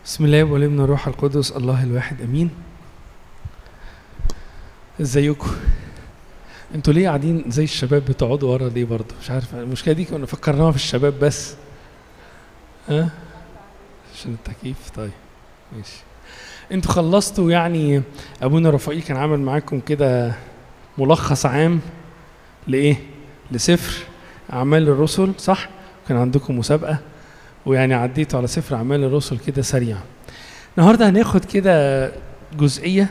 بسم الله والابن والروح القدس الله الواحد امين ازيكم انتوا ليه قاعدين زي الشباب بتقعدوا ورا ليه برضه مش عارف المشكله دي كنا فكرناها في الشباب بس ها أه؟ عشان التكييف طيب ماشي انتوا خلصتوا يعني ابونا رفائيل كان عامل معاكم كده ملخص عام لايه لسفر اعمال الرسل صح كان عندكم مسابقه ويعني عديتوا على سفر اعمال الرسل كده سريعا النهارده هناخد كده جزئيه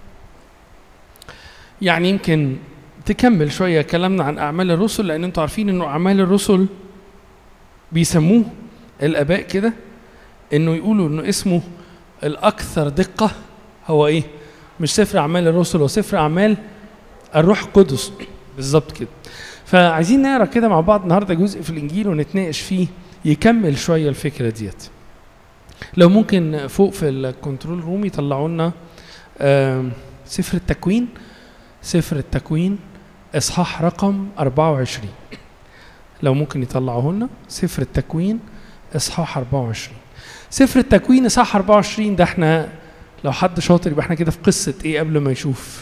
يعني يمكن تكمل شويه كلامنا عن اعمال الرسل لان انتوا عارفين انه اعمال الرسل بيسموه الاباء كده انه يقولوا انه اسمه الاكثر دقه هو ايه مش سفر اعمال الرسل هو سفر اعمال الروح القدس بالظبط كده فعايزين نقرا كده مع بعض النهارده جزء في الانجيل ونتناقش فيه يكمل شويه الفكره ديت لو ممكن فوق في الكنترول روم يطلعوا لنا سفر التكوين سفر التكوين اصحاح رقم 24 لو ممكن يطلعوه لنا سفر التكوين اصحاح 24 سفر التكوين اصحاح 24 ده احنا لو حد شاطر يبقى احنا كده في قصه ايه قبل ما يشوف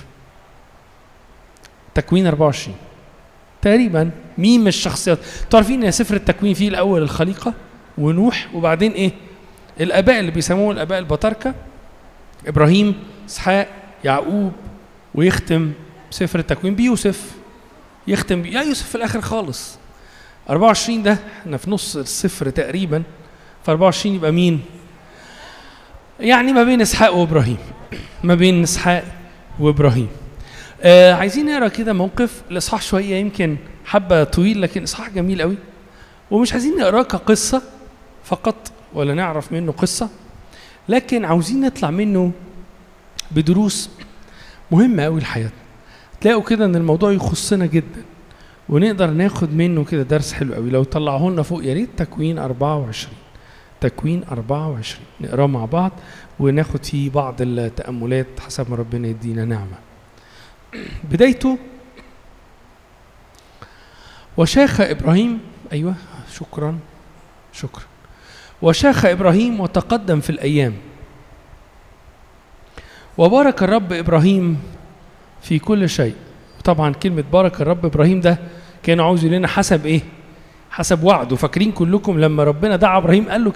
تكوين 24 تقريبا مين من الشخصيات انتوا عارفين ان سفر التكوين فيه الاول الخليقه ونوح وبعدين ايه الاباء اللي بيسموهم الاباء البطاركه ابراهيم اسحاق يعقوب ويختم سفر التكوين بيوسف يختم بي... يا يوسف في الاخر خالص 24 ده احنا في نص الصفر تقريبا ف 24 يبقى مين يعني ما بين اسحاق وابراهيم ما بين اسحاق وابراهيم آه عايزين نقرا كده موقف الاصحاح شويه يمكن حبه طويل لكن اصحاح جميل قوي ومش عايزين نقراه كقصه فقط ولا نعرف منه قصه لكن عاوزين نطلع منه بدروس مهمه قوي لحياتنا تلاقوا كده ان الموضوع يخصنا جدا ونقدر ناخد منه كده درس حلو قوي لو طلعوه لنا فوق يا ريت تكوين 24 تكوين 24 نقراه مع بعض وناخد فيه بعض التاملات حسب ما ربنا يدينا نعمه بدايته وشاخ ابراهيم ايوه شكرا شكرا وشاخ ابراهيم وتقدم في الايام وبارك الرب ابراهيم في كل شيء طبعا كلمه بارك الرب ابراهيم ده كان عاوز لنا حسب ايه حسب وعده فاكرين كلكم لما ربنا دعا ابراهيم قال له